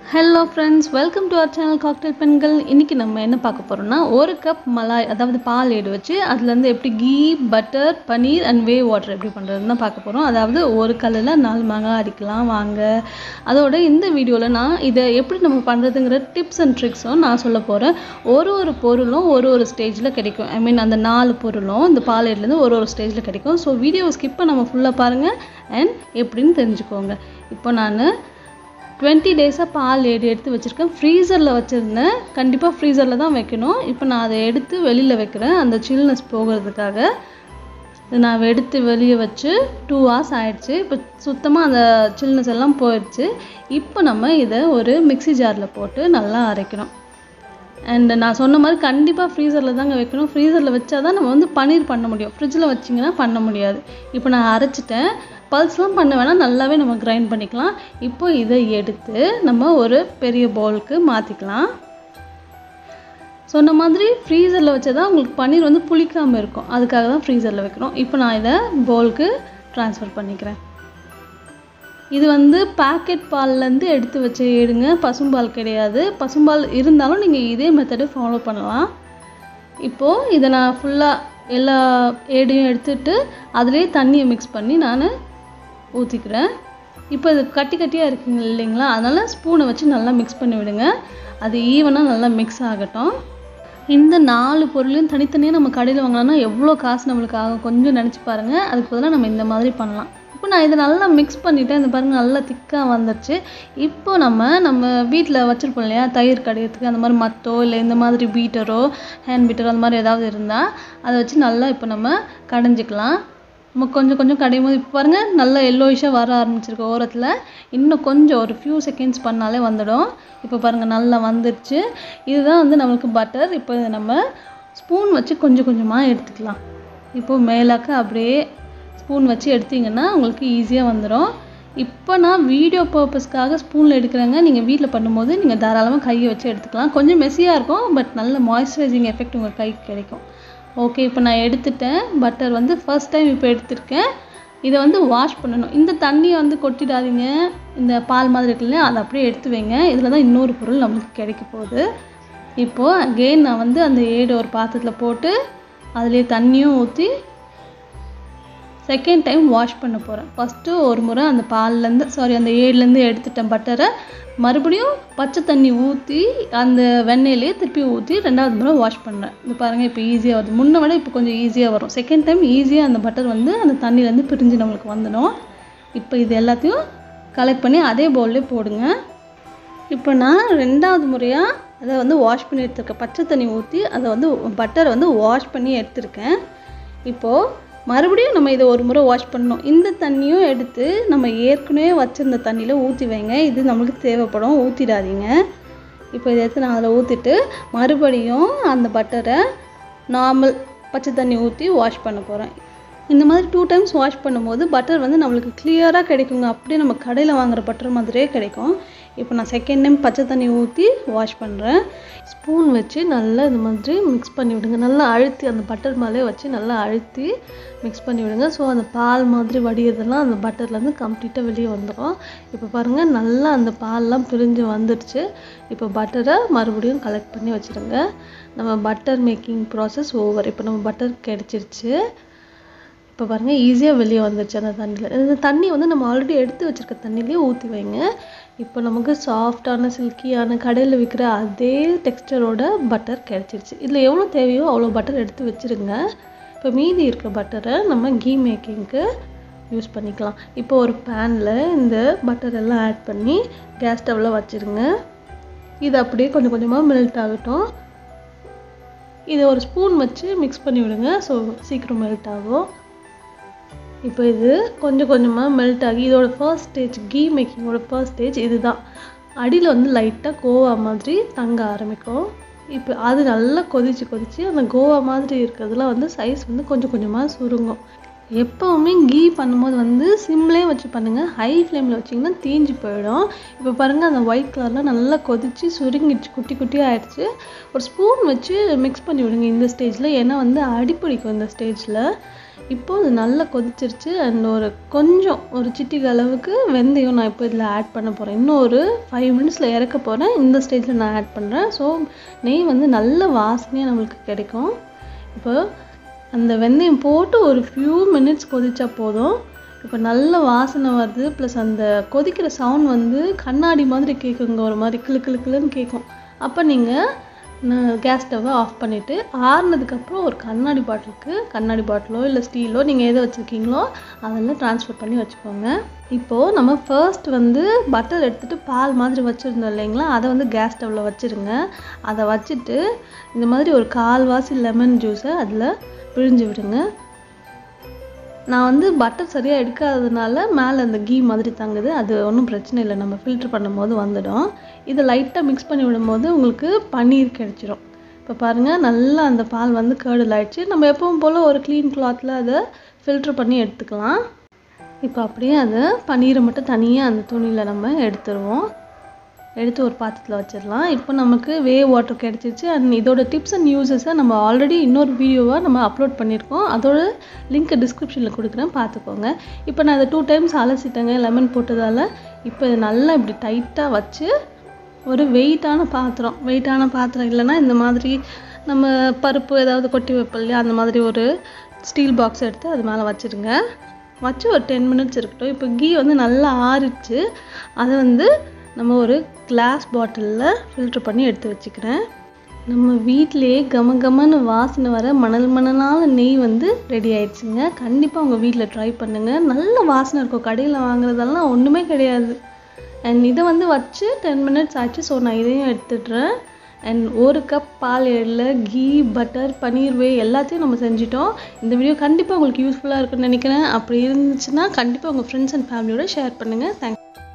hello friends welcome to our channel cocktail பெண்கள் இன்றைக்கி நம்ம என்ன பார்க்க போகிறோம்னா ஒரு கப் மலாய் அதாவது பால் ஏடு வச்சு அதுலேருந்து எப்படி ghee butter paneer and whey water எப்படி பண்ணுறதுன்னு தான் பார்க்க போகிறோம் அதாவது ஒரு கல்லில் நாலு மாங்காய் அடிக்கலாம் வாங்க அதோட இந்த வீடியோவில் நான் இதை எப்படி நம்ம பண்ணுறதுங்கிற டிப்ஸ் அண்ட் ட்ரிக்ஸும் நான் சொல்ல போகிறேன் ஒரு ஒரு பொருளும் ஒரு ஒரு ஸ்டேஜில் கிடைக்கும் ஐ மீன் அந்த நாலு பொருளும் இந்த பால் ஏடுலேருந்து ஒரு ஒரு ஸ்டேஜில் கிடைக்கும் ஸோ வீடியோவை ஸ்கிப் பண்ணாம ஃபுல்லாக பாருங்கள் அண்ட் எப்படின்னு தெரிஞ்சுக்கோங்க இப்போ நான் டுவெண்ட்டி டேஸாக பால் ஏடு எடுத்து வச்சுருக்கேன் ஃப்ரீசரில் வச்சுருந்தேன் கண்டிப்பாக ஃப்ரீசரில் தான் வைக்கணும் இப்போ நான் அதை எடுத்து வெளியில் வைக்கிறேன் அந்த சில்னஸ் போகிறதுக்காக இது நான் எடுத்து வெளியே வச்சு டூ ஹவர்ஸ் ஆயிடுச்சு இப்போ சுத்தமாக அந்த சில்னஸ் எல்லாம் போயிடுச்சு இப்போ நம்ம இதை ஒரு மிக்ஸி ஜாரில் போட்டு நல்லா அரைக்கணும் அண்ட் நான் சொன்ன மாதிரி கண்டிப்பாக ஃப்ரீசரில் தாங்க வைக்கணும் ஃப்ரீசரில் வச்சா தான் நம்ம வந்து பன்னீர் பண்ண முடியும் ஃப்ரிட்ஜில் வச்சிங்கன்னா பண்ண முடியாது இப்போ நான் அரைச்சிட்டேன் பல்ஸ்லாம் பண்ண வேணால் நல்லாவே நம்ம கிரைண்ட் பண்ணிக்கலாம் இப்போ இதை எடுத்து நம்ம ஒரு பெரிய பவுலுக்கு மாற்றிக்கலாம் சொன்ன மாதிரி ஃப்ரீசரில் வச்சா தான் உங்களுக்கு பன்னீர் வந்து புளிக்காமல் இருக்கும் அதுக்காக தான் ஃப்ரீசரில் வைக்கிறோம் இப்போ நான் இதை பவுலுக்கு ட்ரான்ஸ்ஃபர் பண்ணிக்கிறேன் இது வந்து பாக்கெட் பால்லேருந்து எடுத்து வச்சு எடுங்க பசும்பால் கிடையாது பசும்பால் இருந்தாலும் நீங்கள் இதே மெத்தடு ஃபாலோ பண்ணலாம் இப்போது இதை நான் ஃபுல்லாக எல்லா ஏடையும் எடுத்துட்டு அதுலேயே தண்ணியை மிக்ஸ் பண்ணி நான் ஊற்றிக்கிறேன் இப்போ இது கட்டி கட்டியாக இருக்குங்க இல்லைங்களா அதனால் ஸ்பூனை வச்சு நல்லா மிக்ஸ் பண்ணி விடுங்க அது ஈவனாக நல்லா மிக்ஸ் ஆகட்டும் இந்த நாலு பொருளையும் தனித்தனியாக நம்ம கடையில் வாங்கினோம்னா எவ்வளோ காசு நம்மளுக்கு ஆகும் கொஞ்சம் நினச்சி பாருங்கள் அதுக்கு பதிலாக நம்ம இந்த மாதிரி பண்ணலாம் இப்போ நான் இதை நல்லா மிக்ஸ் பண்ணிவிட்டேன் இந்த பாருங்கள் நல்லா திக்காக வந்துருச்சு இப்போ நம்ம நம்ம வீட்டில் வச்சுருப்போம் இல்லையா தயிர் கடையிறதுக்கு அந்த மாதிரி மத்தோ இல்லை இந்த மாதிரி பீட்டரோ ஹேண்ட் பீட்டரோ அந்த மாதிரி ஏதாவது இருந்தால் அதை வச்சு நல்லா இப்போ நம்ம கடைஞ்சிக்கலாம் நம்ம கொஞ்சம் கொஞ்சம் கடையும் போது இப்போ பாருங்கள் நல்லா எல்லோயிஷாக வர ஆரம்பிச்சிருக்கு ஓரத்தில் இன்னும் கொஞ்சம் ஒரு ஃபியூ செகண்ட்ஸ் பண்ணாலே வந்துடும் இப்போ பாருங்கள் நல்லா வந்துடுச்சு இதுதான் வந்து நம்மளுக்கு பட்டர் இப்போ இதை நம்ம ஸ்பூன் வச்சு கொஞ்சம் கொஞ்சமாக எடுத்துக்கலாம் இப்போது மேலாக்க அப்படியே ஸ்பூன் வச்சு எடுத்தீங்கன்னா உங்களுக்கு ஈஸியாக வந்துடும் இப்போ நான் வீடியோ பர்பஸ்க்காக ஸ்பூனில் எடுக்கிறேங்க நீங்கள் வீட்டில் பண்ணும்போது நீங்கள் தாராளமாக கையை வச்சு எடுத்துக்கலாம் கொஞ்சம் மெஸ்ஸியாக இருக்கும் பட் நல்ல மாய்ஸ்சரைசிங் எஃபெக்ட் உங்கள் கைக்கு கிடைக்கும் ஓகே இப்போ நான் எடுத்துட்டேன் பட்டர் வந்து ஃபர்ஸ்ட் டைம் இப்போ எடுத்திருக்கேன் இதை வந்து வாஷ் பண்ணணும் இந்த தண்ணியை வந்து கொட்டிடாதீங்க இந்த பால் மாதிரி இருக்கு இல்லையா அதை அப்படியே எடுத்து வைங்க இதில் தான் இன்னொரு பொருள் நம்மளுக்கு கிடைக்க போகுது இப்போது அகெயின் நான் வந்து அந்த ஏடு ஒரு பாத்திரத்தில் போட்டு அதுலேயே தண்ணியும் ஊற்றி செகண்ட் டைம் வாஷ் பண்ண போகிறேன் ஃபஸ்ட்டு ஒரு முறை அந்த பால்லேருந்து சாரி அந்த ஏடுலேருந்து எடுத்துட்டேன் பட்டரை மறுபடியும் பச்சை தண்ணி ஊற்றி அந்த வெண்ணெயிலே திருப்பி ஊற்றி ரெண்டாவது முறை வாஷ் பண்ணுறேன் இது பாருங்கள் இப்போ ஈஸியாக வருது முன்ன விட இப்போ கொஞ்சம் ஈஸியாக வரும் செகண்ட் டைம் ஈஸியாக அந்த பட்டர் வந்து அந்த தண்ணியிலேருந்து பிரிஞ்சு நம்மளுக்கு வந்துடும் இப்போ இது எல்லாத்தையும் கலெக்ட் பண்ணி அதே பவுல்லே போடுங்க இப்போ நான் ரெண்டாவது முறையாக அதை வந்து வாஷ் பண்ணி எடுத்திருக்கேன் பச்சை தண்ணி ஊற்றி அதை வந்து பட்டரை வந்து வாஷ் பண்ணி எடுத்திருக்கேன் இப்போது மறுபடியும் நம்ம இதை ஒரு முறை வாஷ் பண்ணணும் இந்த தண்ணியும் எடுத்து நம்ம ஏற்கனவே வச்சுருந்த தண்ணியில் ஊற்றி வைங்க இது நம்மளுக்கு தேவைப்படும் ஊற்றிடாதீங்க இப்போ இதை எடுத்து நான் அதில் ஊற்றிட்டு மறுபடியும் அந்த பட்டரை நார்மல் பச்சை தண்ணி ஊற்றி வாஷ் பண்ண போகிறேன் இந்த மாதிரி டூ டைம்ஸ் வாஷ் பண்ணும்போது பட்டர் வந்து நம்மளுக்கு கிளியராக கிடைக்குங்க அப்படியே நம்ம கடையில் வாங்குகிற பட்டர் மாதிரியே கிடைக்கும் இப்போ நான் செகண்ட் டைம் பச்சை தண்ணி ஊற்றி வாஷ் பண்ணுறேன் ஸ்பூன் வச்சு நல்லா இந்த மாதிரி மிக்ஸ் பண்ணி விடுங்க நல்லா அழுத்தி அந்த பட்டர் மேலே வச்சு நல்லா அழுத்தி மிக்ஸ் பண்ணி விடுங்க ஸோ அந்த பால் மாதிரி வடிகிறதெல்லாம் அந்த பட்டர்லேருந்து கம்ப்ளீட்டாக வெளியே வந்துடும் இப்போ பாருங்கள் நல்லா அந்த பால்லாம் பிரிஞ்சு வந்துடுச்சு இப்போ பட்டரை மறுபடியும் கலெக்ட் பண்ணி வச்சுருங்க நம்ம பட்டர் மேக்கிங் ப்ராசஸ் ஓவர் இப்போ நம்ம பட்டர் கிடச்சிருச்சு இப்போ பாருங்கள் ஈஸியாக வெளியே வந்துருச்சு அந்த தண்ணியில் இந்த தண்ணி வந்து நம்ம ஆல்ரெடி எடுத்து வச்சுருக்க தண்ணியிலே ஊற்றி வைங்க இப்போ நமக்கு சாஃப்டான சில்கியான கடையில் விற்கிற அதே டெக்ஸ்டரோட பட்டர் கிடச்சிருச்சு இதில் எவ்வளோ தேவையோ அவ்வளோ பட்டர் எடுத்து வச்சுருங்க இப்போ மீதி இருக்க பட்டரை நம்ம கீ மேக்கிங்க்கு யூஸ் பண்ணிக்கலாம் இப்போ ஒரு பேனில் இந்த பட்டர் எல்லாம் ஆட் பண்ணி கேஸ் ஸ்டவ்வில் வச்சுருங்க இது அப்படியே கொஞ்சம் கொஞ்சமாக மெல்ட் ஆகட்டும் இதை ஒரு ஸ்பூன் வச்சு மிக்ஸ் பண்ணி விடுங்க ஸோ சீக்கிரம் மெல்ட் ஆகும் இப்போ இது கொஞ்சம் கொஞ்சமாக மெல்ட் ஆகி இதோட ஃபர்ஸ்ட் ஸ்டேஜ் கீ மேக்கிங்கோட ஃபர்ஸ்ட் ஸ்டேஜ் இதுதான் அடியில் வந்து லைட்டாக கோவா மாதிரி தங்க ஆரம்பிக்கும் இப்போ அது நல்லா கொதிச்சு கொதிச்சு அந்த கோவா மாதிரி இருக்கிறதுலாம் வந்து சைஸ் வந்து கொஞ்சம் கொஞ்சமாக சுருங்கும் எப்போவுமே கீ பண்ணும்போது வந்து சிம்லேயே வச்சு பண்ணுங்கள் ஹை ஃப்ளேமில் வச்சிங்கன்னா தீஞ்சு போயிடும் இப்போ பாருங்கள் அந்த ஒயிட் கலர்லாம் நல்லா கொதிச்சு சுருங்கிடுச்சு குட்டி குட்டியாக ஆயிடுச்சு ஒரு ஸ்பூன் வச்சு மிக்ஸ் பண்ணி விடுங்க இந்த ஸ்டேஜில் ஏன்னா வந்து அடிப்பிடிக்கும் இந்த ஸ்டேஜில் இப்போ இது நல்லா கொதிச்சிருச்சு அண்ட் ஒரு கொஞ்சம் ஒரு சிட்டிக்கு அளவுக்கு வெந்தயம் நான் இப்போ இதில் ஆட் பண்ண போகிறேன் இன்னும் ஒரு ஃபைவ் மினிட்ஸில் இறக்க போகிறேன் இந்த ஸ்டேஜில் நான் ஆட் பண்ணுறேன் ஸோ நெய் வந்து நல்ல வாசனையாக நம்மளுக்கு கிடைக்கும் இப்போ அந்த வெந்தயம் போட்டு ஒரு ஃபியூ மினிட்ஸ் கொதிச்சா போதும் இப்போ நல்ல வாசனை வருது ப்ளஸ் அந்த கொதிக்கிற சவுண்ட் வந்து கண்ணாடி மாதிரி கேட்குங்க ஒரு மாதிரி கிளு கிளு கிளுன்னு கேட்கும் அப்போ நீங்கள் கேஸ் ஸ்டவ்வை ஆஃப் பண்ணிவிட்டு ஆறுனதுக்கப்புறம் ஒரு கண்ணாடி பாட்டிலுக்கு கண்ணாடி பாட்டிலோ இல்லை ஸ்டீலோ நீங்கள் எதை வச்சுருக்கீங்களோ அதெல்லாம் ட்ரான்ஸ்ஃபர் பண்ணி வச்சுக்கோங்க இப்போது நம்ம ஃபர்ஸ்ட் வந்து பட்டர் எடுத்துகிட்டு பால் மாதிரி வச்சுருந்தோம் இல்லைங்களா அதை வந்து கேஸ் ஸ்டவ்வில் வச்சுருங்க அதை வச்சுட்டு இந்த மாதிரி ஒரு கால்வாசி லெமன் ஜூஸை அதில் பிழிஞ்சு விடுங்க நான் வந்து பட்டர் சரியாக எடுக்காததுனால மேலே அந்த கீ மாதிரி தங்குது அது ஒன்றும் பிரச்சனை இல்லை நம்ம ஃபில்ட்ரு பண்ணும்போது வந்துடும் இதை லைட்டாக மிக்ஸ் பண்ணி விடும்போது உங்களுக்கு பன்னீர் கிடைச்சிரும் இப்போ பாருங்கள் நல்லா அந்த பால் வந்து கேர்டில் ஆயிடுச்சு நம்ம எப்பவும் போல் ஒரு க்ளீன் கிளாத்தில் அதை ஃபில்ட்ரு பண்ணி எடுத்துக்கலாம் இப்போ அப்படியே அதை பன்னீரை மட்டும் தனியாக அந்த துணியில் நம்ம எடுத்துருவோம் எடுத்து ஒரு பாத்திரத்தில் வச்சிடலாம் இப்போ நமக்கு வே வாட்டர் கிடச்சிருச்சு அண்ட் இதோட டிப்ஸ் அண்ட் யூசஸை நம்ம ஆல்ரெடி இன்னொரு வீடியோவாக நம்ம அப்லோட் பண்ணியிருக்கோம் அதோட லிங்க் டிஸ்கிரிப்ஷனில் கொடுக்குறேன் பார்த்துக்கோங்க இப்போ நான் இதை டூ டைம்ஸ் அலசிட்டேங்க லெமன் போட்டதால் இப்போ இதை நல்லா இப்படி டைட்டாக வச்சு ஒரு வெயிட்டான பாத்திரம் வெயிட்டான பாத்திரம் இல்லைன்னா இந்த மாதிரி நம்ம பருப்பு ஏதாவது கொட்டி வைப்போம் இல்லையா அந்த மாதிரி ஒரு ஸ்டீல் பாக்ஸ் எடுத்து அது மேலே வச்சுருங்க வச்சு ஒரு டென் மினிட்ஸ் இருக்கட்டும் இப்போ கீ வந்து நல்லா ஆறிச்சு அதை வந்து நம்ம ஒரு கிளாஸ் பாட்டிலில் ஃபில்ட்ரு பண்ணி எடுத்து வச்சுக்கிறேன் நம்ம வீட்டிலேயே கம கமன்னு வாசனை வர மணல் மணலான நெய் வந்து ரெடி ஆயிடுச்சுங்க கண்டிப்பாக உங்கள் வீட்டில் ட்ரை பண்ணுங்கள் நல்ல வாசனை இருக்கும் கடையில் வாங்குறதெல்லாம் ஒன்றுமே கிடையாது அண்ட் இதை வந்து வச்சு டென் மினிட்ஸ் ஆச்சு ஸோ நான் இதையும் எடுத்துடுறேன் அண்ட் ஒரு கப் பால் எள்ள கீ பட்டர் பன்னீர் வே எல்லாத்தையும் நம்ம செஞ்சிட்டோம் இந்த வீடியோ கண்டிப்பாக உங்களுக்கு யூஸ்ஃபுல்லாக இருக்குன்னு நினைக்கிறேன் அப்படி இருந்துச்சுன்னா கண்டிப்பாக உங்கள் ஃப்ரெண்ட்ஸ் அண்ட் ஃபேமிலியோட ஷேர் பண்ணுங்கள் தேங்க்ஸ்